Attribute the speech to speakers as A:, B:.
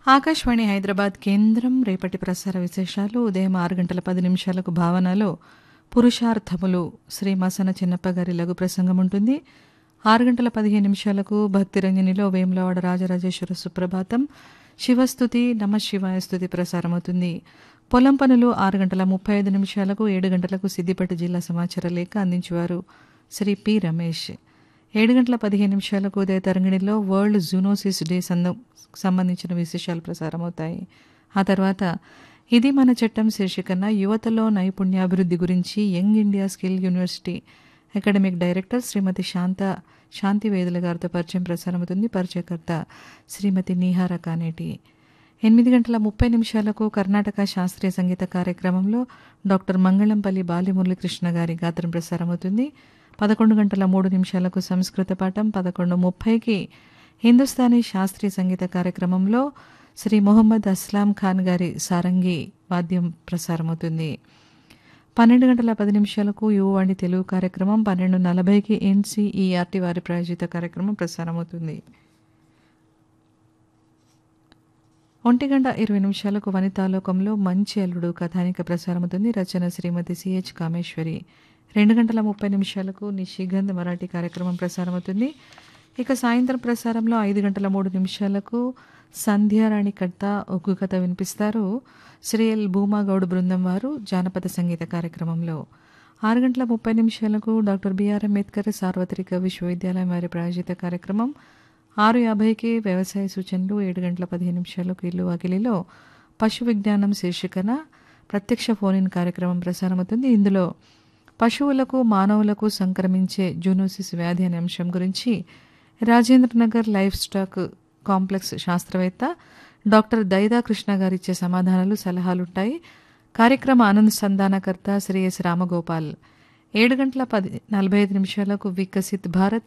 A: ఆకాశవాణి హైదరాబాద్ కేంద్రం రేపటి ప్రసార విశేషాలు ఉదయం ఆరు గంటల పది నిమిషాలకు భావనలో పురుషార్థములు శ్రీ మసన చిన్నప్ప గారి లఘు ప్రసంగం ఉంటుంది ఆరు గంటల పదిహేను నిమిషాలకు భక్తిరంజనిలో వేములవాడ రాజరాజేశ్వర సుప్రభాతం శివస్థుతి నమ శివాయ స్థుతి ప్రసారమవుతుంది పొలం పనులు ఆరు గంటల ముప్పై ఐదు నిమిషాలకు ఏడు గంటలకు సిద్దిపేట జిల్లా సమాచార లేఖ అందించేవారు శ్రీ పి రమేష్ ఏడు గంటల పదిహేను నిమిషాలకు ఉదయ తరంగిణిలో వరల్డ్ జూనోసిస్ డే సంద సంబంధించిన విశేషాలు ప్రసారమవుతాయి ఆ తర్వాత ఇది మన చట్టం శీర్షికన యువతలో నైపుణ్యాభివృద్ధి గురించి young India skill university academic director Shrimati Shanta Shanti Vedula గారితో పరిచయం ప్రసారమవుతుంది పరిచయకర్త శ్రీమతి నీహార కానేటి ఎనిమిది గంటల ముప్పై నిమిషాలకు కర్ణాటక శాస్త్రీయ సంగీత కార్యక్రమంలో డాక్టర్ మంగళంపల్లి బాలిమురళీకృష్ణ గారి గాత్రం ప్రసారమవుతుంది పదకొండు గంటల మూడు నిమిషాలకు సంస్కృత పాఠం పదకొండు ముప్పైకి హిందుస్థానీ శాస్త్రీయ సంగీత కార్యక్రమంలో శ్రీ మొహమ్మద్ అస్లాం ఖాన్ గారి సారంగి వాద్యం ప్రసారమవుతుంది పన్నెండు గంటల పది నిమిషాలకు యువవాణి తెలుగు కార్యక్రమం పన్నెండు నలభైకి ఎన్సీఈఆర్టీ వారి ప్రాయోజిత కార్యక్రమం ప్రసారమవుతుంది ఒంటి గంట ఇరవై నిమిషాలకు వనితాలోకంలో మంచి అల్లుడు కథానిక ప్రసారమవుతుంది రచన శ్రీమతి సిహెచ్ కామేశ్వరి రెండు గంటల ముప్పై నిమిషాలకు నిషిగంధ్ మరాఠీ కార్యక్రమం ప్రసారమవుతుంది ఇక సాయంత్రం ప్రసారంలో ఐదు గంటల మూడు నిమిషాలకు సంధ్యారాణి కట్ట ఒగ్గు కథ వినిపిస్తారు శ్రీ ఎల్ భూమాగౌడ్ బృందం వారు జానపద సంగీత కార్యక్రమంలో ఆరు గంటల ముప్పై నిమిషాలకు డాక్టర్ బిఆర్ అంబేద్కర్ సార్వత్రిక విశ్వవిద్యాలయం వారి ప్రాయోజిత కార్యక్రమం ఆరు యాభైకి వ్యవసాయ సూచనలు ఏడు గంటల పదిహేను నిమిషాలకు ఇల్లు వాకిలిలో పశు విజ్ఞానం శీర్షికన ప్రత్యక్ష ఫోన్ ఇన్ కార్యక్రమం ప్రసారమవుతుంది ఇందులో పశువులకు మానవులకు సంక్రమించే జూనోసిస్ వ్యాధి అనే అంశం గురించి రాజేంద్రనగర్ లైఫ్ స్టాక్ కాంప్లెక్స్ శాస్త్రవేత్త డాక్టర్ దైదా కృష్ణ గారు ఇచ్చే సమాధానాలు సలహాలుంటాయి కార్యక్రమ అనుసంధానకర్త శ్రీ ఎస్ రామగోపాల్ ఏడు గంటల పది నలభై ఐదు నిమిషాలకు వికసిత్ భారత్